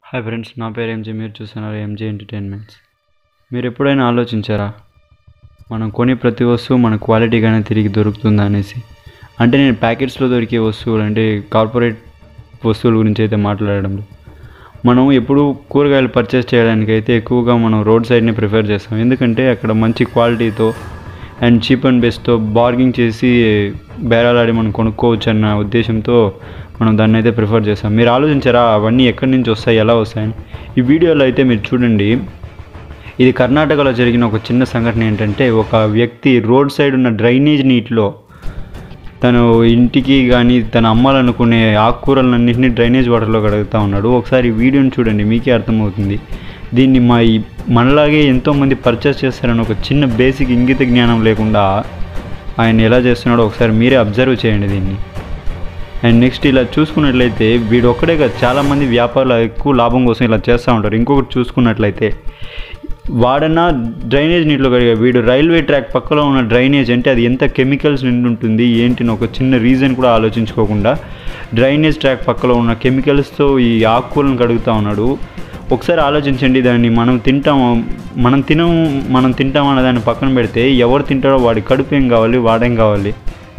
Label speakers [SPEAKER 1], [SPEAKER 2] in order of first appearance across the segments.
[SPEAKER 1] hi friends నా పేరు ఎంజే మీరు చూస్తున్నారు ఎంజే ఎంటర్టైన్మెంట్స్ మీరు ఎప్పుడైనా ఆలోచించారా మనం కొనే ప్రతి వస్తువు మన క్వాలిటీగానే తిరిగి దొరుకుతుందా అనేసి అంటే నేను ప్యాకెట్స్లో దొరికే వస్తువులు అంటే కార్పొరేట్ వస్తువుల గురించి అయితే మాట్లాడడంలో మనం ఎప్పుడు కూరగాయలు పర్చేస్ చేయడానికి అయితే ఎక్కువగా మనం రోడ్ సైడ్ని ప్రిఫర్ చేస్తాం ఎందుకంటే అక్కడ మంచి క్వాలిటీతో అండ్ చీప్ అండ్ బెస్ట్తో బార్గింగ్ చేసి బేరాలాడి మనం కొనుక్కోవచ్చు అన్న ఉద్దేశంతో మనం దాన్ని అయితే ప్రిఫర్ చేస్తాం మీరు ఆలోచించారా అవన్నీ ఎక్కడి నుంచి వస్తాయి ఎలా వస్తాయని ఈ వీడియోలో అయితే మీరు చూడండి ఇది కర్ణాటకలో జరిగిన ఒక చిన్న సంఘటన ఏంటంటే ఒక వ్యక్తి రోడ్ సైడ్ ఉన్న డ్రైనేజ్ నీటిలో తను ఇంటికి కానీ తన అమ్మాలనుకునే ఆకుకూరలన్నింటినీ డ్రైనేజ్ వాటర్లో కడుగుతూ ఉన్నాడు ఒకసారి ఈ వీడియోని చూడండి మీకే అర్థమవుతుంది దీన్ని మా ఈ మనలాగే ఎంతోమంది పర్చేస్ చేస్తారని ఒక చిన్న బేసిక్ ఇంగిత జ్ఞానం లేకుండా ఆయన ఎలా చేస్తున్నాడో ఒకసారి మీరే అబ్జర్వ్ చేయండి దీన్ని అండ్ నెక్స్ట్ ఇలా చూసుకున్నట్లయితే వీడు ఒక్కడే కాదు చాలామంది వ్యాపారులు ఎక్కువ లాభం కోసం ఇలా చేస్తూ ఉంటారు ఇంకొకటి చూసుకున్నట్లయితే వాడన్నా డ్రైనేజ్ నీటిలో కడిగా వీడు రైల్వే ట్రాక్ పక్కలో ఉన్న డ్రైనేజ్ అంటే అది ఎంత కెమికల్స్ నిండి ఉంటుంది ఏంటి ఒక చిన్న రీజన్ కూడా ఆలోచించుకోకుండా డ్రైనేజ్ ట్రాక్ పక్కలో ఉన్న కెమికల్స్తో ఈ ఆకుకూరలను కడుగుతూ ఉన్నాడు ఒకసారి ఆలోచించండి దాన్ని మనం తింటాం మనం తినం మనం తింటాం అన్న దాన్ని పక్కన పెడితే ఎవరు తింటారో వాడి కడుపు ఏం కావాలి వాడేం కావాలి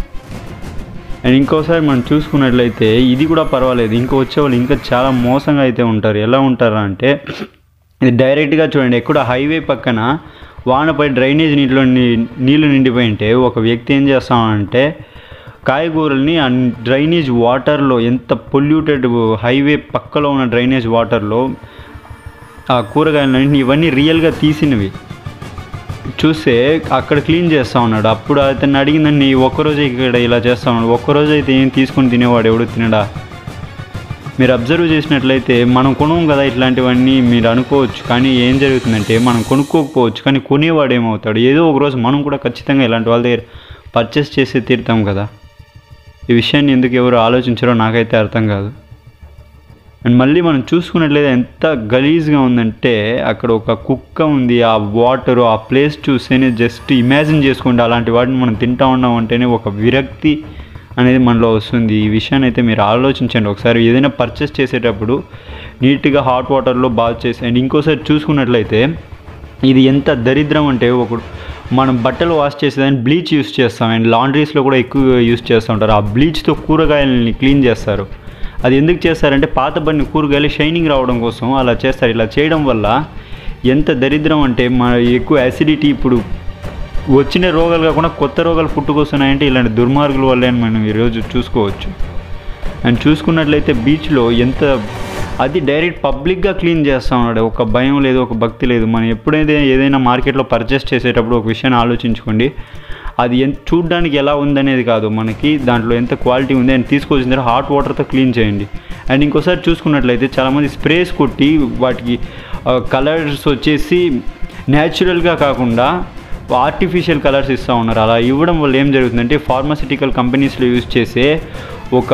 [SPEAKER 1] అండ్ ఇంకోసారి మనం చూసుకున్నట్లయితే ఇది కూడా పర్వాలేదు ఇంకో వచ్చేవాళ్ళు ఇంకా చాలా మోసంగా అయితే ఉంటారు ఎలా ఉంటారా అంటే ఇది డైరెక్ట్గా చూడండి ఎక్కడ హైవే పక్కన వానపై డ్రైనేజ్ నీటిలో నీ- నీళ్లు నిండిపోయి ఉంటే ఒక వ్యక్తి ఏం చేస్తామంటే కాయగూరల్ని ఆ డ్రైనేజ్ వాటర్లో ఎంత పొల్యూటెడ్ హైవే పక్కలో ఉన్న డ్రైనేజ్ వాటర్లో ఆ కూరగాయలన్నింటినీ ఇవన్నీ రియల్గా తీసినవి చూస్తే అక్కడ క్లీన్ చేస్తా ఉన్నాడు అప్పుడు అతన్ని అడిగిందని ఒక్కరోజు ఇక్కడ ఇలా చేస్తా ఉన్నాడు ఒక్కరోజు అయితే ఏం తీసుకొని తినేవాడు ఎవడు తినడా మీరు అబ్జర్వ్ చేసినట్లయితే మనం కొనము కదా ఇట్లాంటివన్నీ మీరు అనుకోవచ్చు కానీ ఏం జరుగుతుందంటే మనం కొనుక్కోకపోవచ్చు కానీ కొనేవాడు ఏమవుతాడు ఏదో ఒక రోజు మనం కూడా ఖచ్చితంగా ఇలాంటి వాళ్ళ దగ్గర పర్చేస్ చేసి తీరుతాం కదా ఈ విషయాన్ని ఎందుకు ఎవరు ఆలోచించారో నాకైతే అర్థం కాదు అండ్ మళ్ళీ మనం చూసుకున్నట్లయితే ఎంత గలీజ్గా ఉందంటే అక్కడ ఒక కుక్క ఉంది ఆ వాటర్ ఆ ప్లేస్ చూస్తేనే జస్ట్ ఇమాజిన్ చేసుకోండి అలాంటి వాటిని మనం తింటా ఉన్నాం అంటేనే ఒక విరక్తి అనేది మనలో వస్తుంది ఈ విషయాన్ని అయితే మీరు ఆలోచించండి ఒకసారి ఏదైనా పర్చేస్ చేసేటప్పుడు నీట్గా హాట్ వాటర్లో బాత్ చేసి అండ్ ఇంకోసారి చూసుకున్నట్లయితే ఇది ఎంత దరిద్రం అంటే ఒకడు మనం బట్టలు వాష్ చేసేదాన్ని బ్లీచ్ యూస్ చేస్తాం అండ్ లాండ్రీస్లో కూడా ఎక్కువ యూస్ చేస్తూ ఉంటారు ఆ బ్లీచ్తో కూరగాయలని క్లీన్ చేస్తారు అది ఎందుకు చేస్తారంటే పాత పడిన కూరగాయలు షైనింగ్ రావడం కోసం అలా చేస్తారు ఇలా చేయడం వల్ల ఎంత దరిద్రం అంటే మన ఎక్కువ యాసిడిటీ ఇప్పుడు వచ్చిన రోగాలు కాకుండా కొత్త రోగాలు పుట్టుకొస్తున్నాయంటే ఇలాంటి దుర్మార్గుల వల్లే అని మనం ఈరోజు చూసుకోవచ్చు అండ్ చూసుకున్నట్లయితే బీచ్లో ఎంత అది డైరెక్ట్ పబ్లిక్గా క్లీన్ చేస్తా ఉన్నాడు ఒక భయం లేదు ఒక భక్తి లేదు మనం ఎప్పుడైతే ఏదైనా మార్కెట్లో పర్చేస్ చేసేటప్పుడు ఒక విషయాన్ని ఆలోచించుకోండి అది ఎంత చూడడానికి ఎలా ఉందనేది కాదు మనకి దాంట్లో ఎంత క్వాలిటీ ఉంది అని తీసుకొచ్చిన తర్వాత హాట్ వాటర్తో క్లీన్ చేయండి అండ్ ఇంకోసారి చూసుకున్నట్లయితే చాలామంది స్ప్రేస్ కొట్టి వాటికి కలర్స్ వచ్చేసి న్యాచురల్గా కాకుండా ఆర్టిఫిషియల్ కలర్స్ ఇస్తూ ఉన్నారు అలా ఇవ్వడం వల్ల ఏం జరుగుతుందంటే ఫార్మసిటికల్ కంపెనీస్లో యూజ్ చేసే ఒక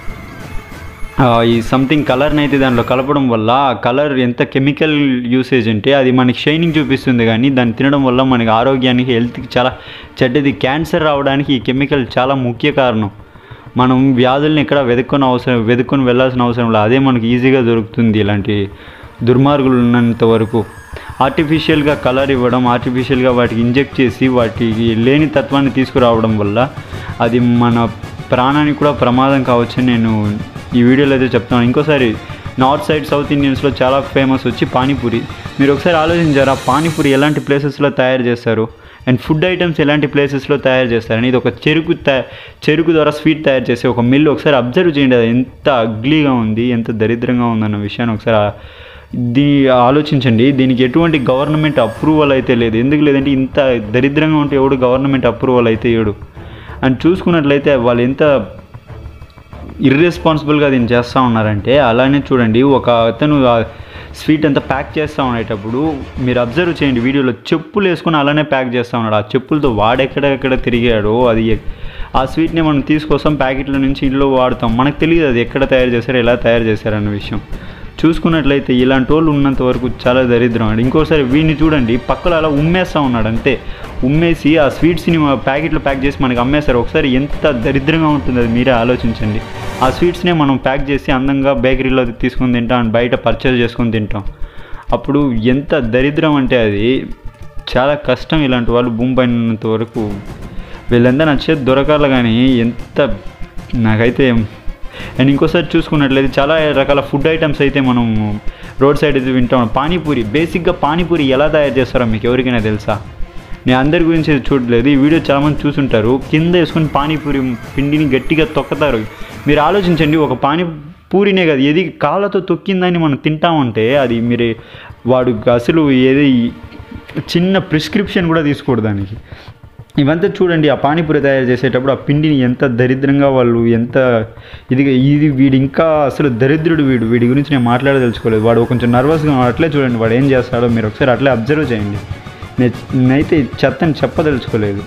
[SPEAKER 1] ఆ, ఈ సంథింగ్ కలర్ని అయితే దాంట్లో కలపడం వల్ల ఆ కలర్ ఎంత కెమికల్ యూసేజ్ అంటే అది మనకి షైనింగ్ చూపిస్తుంది కానీ దాన్ని తినడం వల్ల మనకి ఆరోగ్యానికి హెల్త్కి చాలా చెడ్డది క్యాన్సర్ రావడానికి ఈ కెమికల్ చాలా ముఖ్య కారణం మనం వ్యాధుల్ని ఎక్కడ వెతుక్కొని అవసరం వెతుక్కొని వెళ్ళాల్సిన అవసరం లేదు అదే మనకి ఈజీగా దొరుకుతుంది ఇలాంటి దుర్మార్గులు ఉన్నంత వరకు ఆర్టిఫిషియల్గా కలర్ ఇవ్వడం ఆర్టిఫిషియల్గా వాటికి ఇంజెక్ట్ చేసి వాటికి లేని తత్వాన్ని తీసుకురావడం వల్ల అది మన ప్రాణానికి కూడా ప్రమాదం కావచ్చని నేను ఈ వీడియోలో అయితే చెప్తాను ఇంకోసారి నార్త్ సైడ్ సౌత్ ఇండియన్స్లో చాలా ఫేమస్ వచ్చి పానీపూరి మీరు ఒకసారి ఆలోచించారా పానీపూరి ఎలాంటి ప్లేసెస్లో తయారు చేస్తారు అండ్ ఫుడ్ ఐటమ్స్ ఎలాంటి ప్లేసెస్లో తయారు చేస్తారని ఇది ఒక చెరుకు తయా చెరుకు ద్వారా స్వీట్ తయారు చేసే ఒక మిల్లు ఒకసారి అబ్జర్వ్ చేయండి అది ఎంత అగ్లీగా ఉంది ఎంత దరిద్రంగా ఉందన్న విషయాన్ని ఒకసారి ఆ- దీ ఆలోచించండి దీనికి ఎటువంటి గవర్నమెంట్ అప్రూవల్ అయితే లేదు ఎందుకు లేదంటే ఇంత దరిద్రంగా ఉంటే ఎవడు గవర్నమెంట్ అప్రూవల్ అయితే ఇవ్వడు అండ్ చూసుకున్నట్లయితే వాళ్ళు ఎంత ఇర్రెస్పాన్సిబుల్గా దీన్ని చేస్తూ ఉన్నారంటే అలానే చూడండి ఒక అతను ఆ స్వీట్ అంతా ప్యాక్ చేస్తూ ఉండేటప్పుడు మీరు అబ్జర్వ్ చేయండి వీడియోలో చెప్పులు వేసుకొని అలానే ప్యాక్ చేస్తూ ఉన్నాడు ఆ చెప్పులతో వాడెక్కడెక్కడ తిరిగాడో అది ఎ- ఆ స్వీట్ని మనం తీసుకొస్తాం ప్యాకెట్ల నుంచి ఇంట్లో వాడతాం మనకు తెలియదు అది ఎక్కడ తయారు చేశారు ఎలా తయారు చేశారు అన్న విషయం చూసుకున్నట్లయితే ఇలాంటి వాళ్ళు ఉన్నంత వరకు చాలా దరిద్రం అండి ఇంకోసారి వీడిని చూడండి పక్కలో అలా ఉమ్మేస్తూ ఉన్నాడు అంతే ఉమ్మేసి ఆ స్వీట్స్ని ప్యాకెట్లో ప్యాక్ చేసి మనకి అమ్మేస్తారు ఒకసారి ఎంత దరిద్రంగా ఉంటుంది అది మీరే ఆలోచించండి ఆ స్వీట్స్నే మనం ప్యాక్ చేసి అందంగా బేకరీలో తీసుకొని తింటాం అండ్ బయట పర్చేస్ చేసుకొని తింటాం అప్పుడు ఎంత దరిద్రం అంటే అది చాలా కష్టం ఇలాంటి వాళ్ళు భూమి పైన ఉన్నంత వరకు వీళ్ళంతా నచ్చేది దొరకాలి కానీ ఎంత నాకైతే అండ్ ఇంకోసారి చూసుకున్నట్లయితే చాలా రకాల ఫుడ్ ఐటమ్స్ అయితే మనం రోడ్ సైడ్ అయితే వింటాం పానీపూరి బేసిక్గా పానీపూరి ఎలా తయారు చేస్తారో మీకు ఎవరికైనా తెలుసా నేను అందరి గురించి అయితే చూడలేదు ఈ వీడియో చాలామంది చూసుంటారు కింద వేసుకొని పానీపూరి పిండిని గట్టిగా తొక్కతారు మీరు ఆలోచించండి ఒక పానీ పూరినే కదా ఏది కాళ్ళతో తొక్కిందని మనం తింటామంటే అది మీరు వాడు అసలు ఏది చిన్న ప్రిస్క్రిప్షన్ కూడా తీసుకోడు దానికి ఇవంతా చూడండి ఆ పానీపూరి తయారు చేసేటప్పుడు ఆ పిండిని ఎంత దరిద్రంగా వాళ్ళు ఎంత ఇది ఇది వీడు ఇంకా అసలు దరిద్రుడు వీడు వీడి గురించి నేను మాట్లాడదలుచుకోలేదు వాడు కొంచెం నర్వస్గా అట్లే చూడండి వాడు ఏం చేస్తాడో మీరు ఒకసారి అట్లే అబ్జర్వ్ చేయండి నే- నేనైతే ఈ చెత్తని చెప్పదలుచుకోలేదు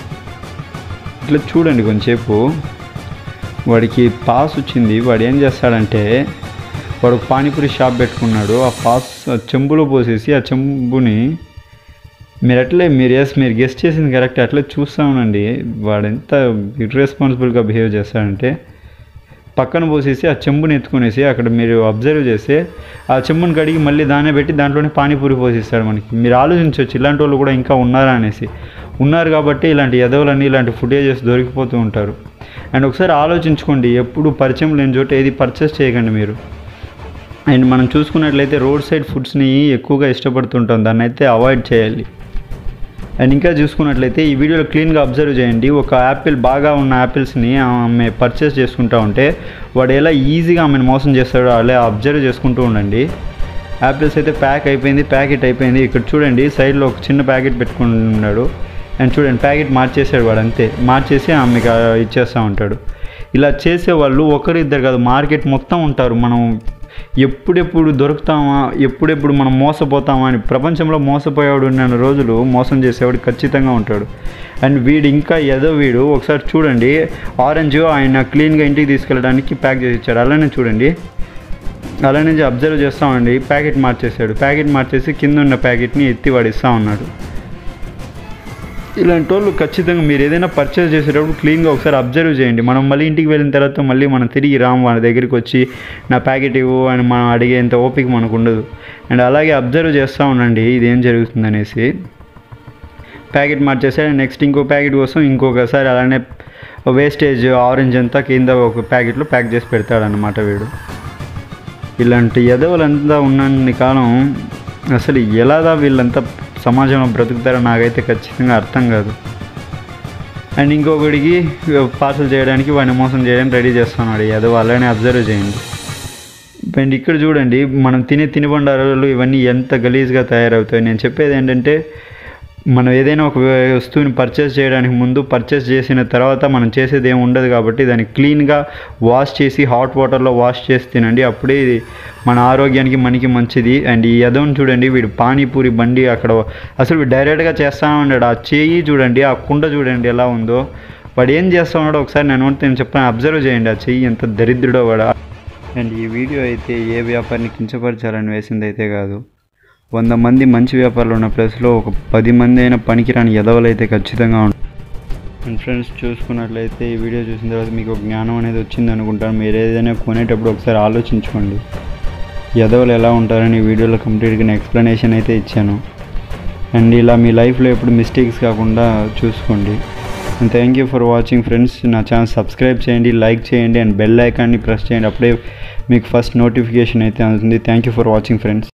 [SPEAKER 1] ఇట్లా చూడండి కొంచెంసేపు వాడికి పాస్ వచ్చింది వాడు ఏం చేస్తాడంటే వాడు ఒక పానీపూరి షాప్ పెట్టుకున్నాడు ఆ పాస్ ఆ చెంబులో పోసేసి ఆ చెంబుని మీరు అట్లే మీరు ఎస్ మీరు గెస్ట్ చేసింది కరెక్ట్ అట్లే చూస్తా ఉండండి వాడు ఎంత ఇర్రెస్పాన్సిబుల్గా బిహేవ్ చేస్తాడంటే పక్కన పోసేసి ఆ చెంబుని ఎత్తుకునేసి అక్కడ మీరు అబ్జర్వ్ చేస్తే ఆ చెంబుని కడిగి మళ్ళీ దాన్నే పెట్టి దాంట్లోనే పానీపూరి పోసిస్తాడు మనకి మీరు ఆలోచించవచ్చు ఇలాంటి వాళ్ళు కూడా ఇంకా ఉన్నారా అనేసి ఉన్నారు కాబట్టి ఇలాంటి ఎదవులన్నీ ఇలాంటి ఫుటేజెస్ దొరికిపోతూ ఉంటారు అండ్ ఒకసారి ఆలోచించుకోండి ఎప్పుడు పరిచయం లేని చోట ఏది పర్చేస్ చేయకండి మీరు అండ్ మనం చూసుకున్నట్లయితే రోడ్ సైడ్ ఫుడ్స్ని ఎక్కువగా ఇష్టపడుతుంటాం దాన్ని అయితే అవాయిడ్ చేయాలి అండ్ ఇంకా చూసుకున్నట్లయితే ఈ వీడియోలో క్లీన్గా అబ్జర్వ్ చేయండి ఒక యాపిల్ బాగా ఉన్న యాపిల్స్ని ఆమె పర్చేస్ చేసుకుంటా ఉంటే వాడు ఎలా ఈజీగా ఆమెను మోసం చేస్తాడో అలా అబ్జర్వ్ చేసుకుంటూ ఉండండి యాపిల్స్ అయితే ప్యాక్ అయిపోయింది ప్యాకెట్ అయిపోయింది ఇక్కడ చూడండి సైడ్లో ఒక చిన్న ప్యాకెట్ పెట్టుకుని ఉన్నాడు అండ్ చూడండి ప్యాకెట్ మార్చేసాడు వాడు అంతే మార్చేసి ఆమెకి ఆ ఇచ్చేస్తూ ఉంటాడు ఇలా చేసే వాళ్ళు ఒకరిద్దరు కాదు మార్కెట్ మొత్తం ఉంటారు మనం ఎప్పుడెప్పుడు దొరుకుతామా ఎప్పుడెప్పుడు మనం మోసపోతామా అని ప్రపంచంలో మోసపోయేవాడు ఉన్న రోజులు మోసం చేసేవాడు ఖచ్చితంగా ఉంటాడు అండ్ వీడు ఇంకా ఏదో వీడు ఒకసారి చూడండి ఆరెంజ్ ఆయన క్లీన్గా ఇంటికి తీసుకెళ్ళడానికి ప్యాక్ చేసి ఇచ్చాడు అలానే చూడండి అలా నుంచి అబ్జర్వ్ చేస్తామండి ప్యాకెట్ మార్చేసాడు ప్యాకెట్ మార్చేసి కింద ఉన్న ప్యాకెట్ని ఎత్తి వాడు ఇస్తా ఉన్నాడు ఇలాంటి వాళ్ళు ఖచ్చితంగా మీరు ఏదైనా పర్చేస్ చేసేటప్పుడు క్లీన్గా ఒకసారి అబ్జర్వ్ చేయండి మనం మళ్ళీ ఇంటికి వెళ్ళిన తర్వాత మళ్ళీ మనం తిరిగి రాము వాళ్ళ దగ్గరికి వచ్చి నా ప్యాకెట్ ఇవ్వు అని మనం అడిగేంత ఓపిక మనకు ఉండదు అండ్ అలాగే అబ్జర్వ్ చేస్తూ ఉండండి ఇది ఏం జరుగుతుంది అనేసి ప్యాకెట్ మార్చేసాడు నెక్స్ట్ ఇంకో ప్యాకెట్ కోసం ఇంకొకసారి అలానే వేస్టేజ్ ఆరెంజ్ అంతా కింద ఒక ప్యాకెట్లో ప్యాక్ చేసి పెడతాడనమాట వీడు ఇలాంటి ఎదవలంతా ఉన్నన్ని కాలం అసలు ఎలాదా వీళ్ళంతా సమాజంలో బ్రతుకుతారో నాకైతే ఖచ్చితంగా అర్థం కాదు అండ్ ఇంకొకడికి పార్సల్ చేయడానికి వాడిని మోసం చేయడానికి రెడీ చేస్తున్నాడు ఎదవ అలానే అబ్జర్వ్ చేయండి అండ్ ఇక్కడ చూడండి మనం తినే తినుబండారాలు ఇవన్నీ ఎంత గలీజ్గా తయారవుతాయి నేను చెప్పేది ఏంటంటే మనం ఏదైనా ఒక వస్తువుని పర్చేస్ చేయడానికి ముందు పర్చేస్ చేసిన తర్వాత మనం చేసేది ఏమి ఉండదు కాబట్టి దాన్ని క్లీన్గా వాష్ చేసి హాట్ వాటర్లో వాష్ చేసి తినండి అప్పుడే ఇది మన ఆరోగ్యానికి మనకి మంచిది అండ్ ఈ యదవని చూడండి వీడు పానీపూరి బండి అక్కడ అసలు వీడు డైరెక్ట్గా చేస్తా ఉన్నాడు ఆ చేయి చూడండి ఆ కుండ చూడండి ఎలా ఉందో వాడు ఏం చేస్తా ఉన్నాడో ఒకసారి నేను నేను చెప్పాను అబ్జర్వ్ చేయండి ఆ చెయ్యి ఎంత దరిద్రుడో వాడు అండ్ ఈ వీడియో అయితే ఏ వ్యాపారిని కించపరచాలని వేసింది అయితే కాదు వంద మంది మంచి వ్యాపారులు ఉన్న ప్లేస్లో ఒక పది మంది అయినా పనికిరాని ఎదవలు అయితే ఖచ్చితంగా ఉంటారు అండ్ ఫ్రెండ్స్ చూసుకున్నట్లయితే ఈ వీడియో చూసిన తర్వాత మీకు ఒక జ్ఞానం అనేది వచ్చింది అనుకుంటాను మీరు ఏదైనా కొనేటప్పుడు ఒకసారి ఆలోచించుకోండి ఎదవలు ఎలా ఉంటారని ఈ వీడియోలో కంప్లీట్గా నేను ఎక్స్ప్లెనేషన్ అయితే ఇచ్చాను అండ్ ఇలా మీ లైఫ్లో ఎప్పుడు మిస్టేక్స్ కాకుండా చూసుకోండి and thank you for watching friends నా ఛానల్ సబ్స్క్రైబ్ చేయండి లైక్ చేయండి అండ్ బెల్ ఐకాన్ని ప్రెస్ చేయండి అప్పుడే మీకు ఫస్ట్ నోటిఫికేషన్ అయితే అందుతుంది thank you for watching friends